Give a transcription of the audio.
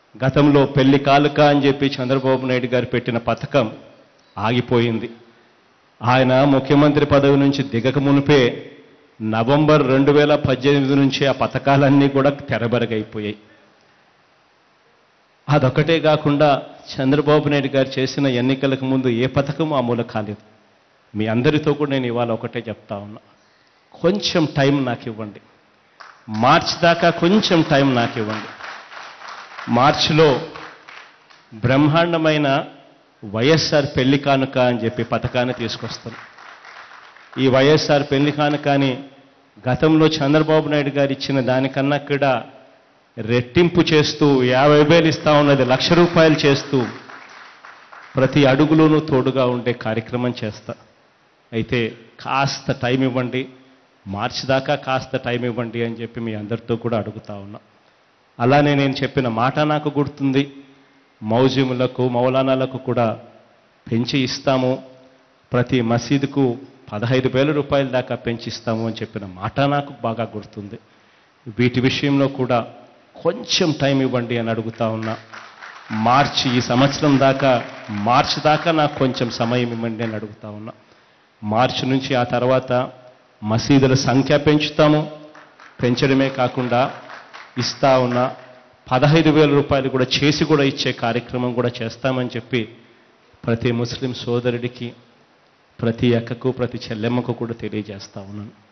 గతంలో పెళ్లి కాలుక అని చెప్పి చంద్రబాబు నాయుడు గారు పెట్టిన పథకం ఆగిపోయింది ఆయన ముఖ్యమంత్రి పదవి నుంచి దిగక మునిపే నవంబర్ రెండు వేల పద్దెనిమిది నుంచి ఆ పథకాలన్నీ కూడా తెరబెరగైపోయాయి అదొకటే కాకుండా చంద్రబాబు నాయుడు గారు చేసిన ఎన్నికలకు ముందు ఏ పథకం అమలు కాలేదు మీ అందరితో కూడా నేను ఇవాళ ఒకటే చెప్తా ఉన్నా కొంచెం టైం నాకు ఇవ్వండి మార్చి దాకా కొంచెం టైం నాకు ఇవ్వండి మార్చిలో బ్రహ్మాండమైన వైఎస్ఆర్ పెళ్లి కానుక అని చెప్పి పథకాన్ని తీసుకొస్తాను ఈ వైఎస్ఆర్ పెళ్లి కానుకని గతంలో చంద్రబాబు నాయుడు గారు ఇచ్చిన దానికన్నా కూడా రెట్టింపు చేస్తూ యాభై వేలు ఇస్తా ఉన్నది లక్ష రూపాయలు చేస్తూ ప్రతి అడుగులోనూ తోడుగా ఉండే కార్యక్రమం చేస్తా అయితే కాస్త టైం ఇవ్వండి మార్చి దాకా కాస్త టైం ఇవ్వండి అని చెప్పి మీ అందరితో కూడా అడుగుతా ఉన్నా అలానే నేను చెప్పిన మాట నాకు గుర్తుంది మౌజిములకు మౌలానాలకు కూడా పెంచి ఇస్తాము ప్రతి మసీదుకు పదహైదు వేల రూపాయల దాకా పెంచి ఇస్తాము అని చెప్పిన మాట నాకు బాగా గుర్తుంది వీటి విషయంలో కూడా కొంచెం టైం ఇవ్వండి అని అడుగుతా ఉన్నా మార్చి ఈ సంవత్సరం దాకా మార్చి దాకా నాకు కొంచెం సమయం ఇవ్వండి అని అడుగుతా ఉన్నా మార్చి నుంచి ఆ తర్వాత మసీదుల సంఖ్య పెంచుతాము పెంచడమే కాకుండా ఇస్తా ఉన్న పదహైదు వేల రూపాయలు కూడా చేసి కూడా ఇచ్చే కార్యక్రమం కూడా చేస్తామని చెప్పి ప్రతి ముస్లిం సోదరుడికి ప్రతి అక్కకు ప్రతి చెల్లెమ్మకు కూడా తెలియజేస్తా ఉన్నాను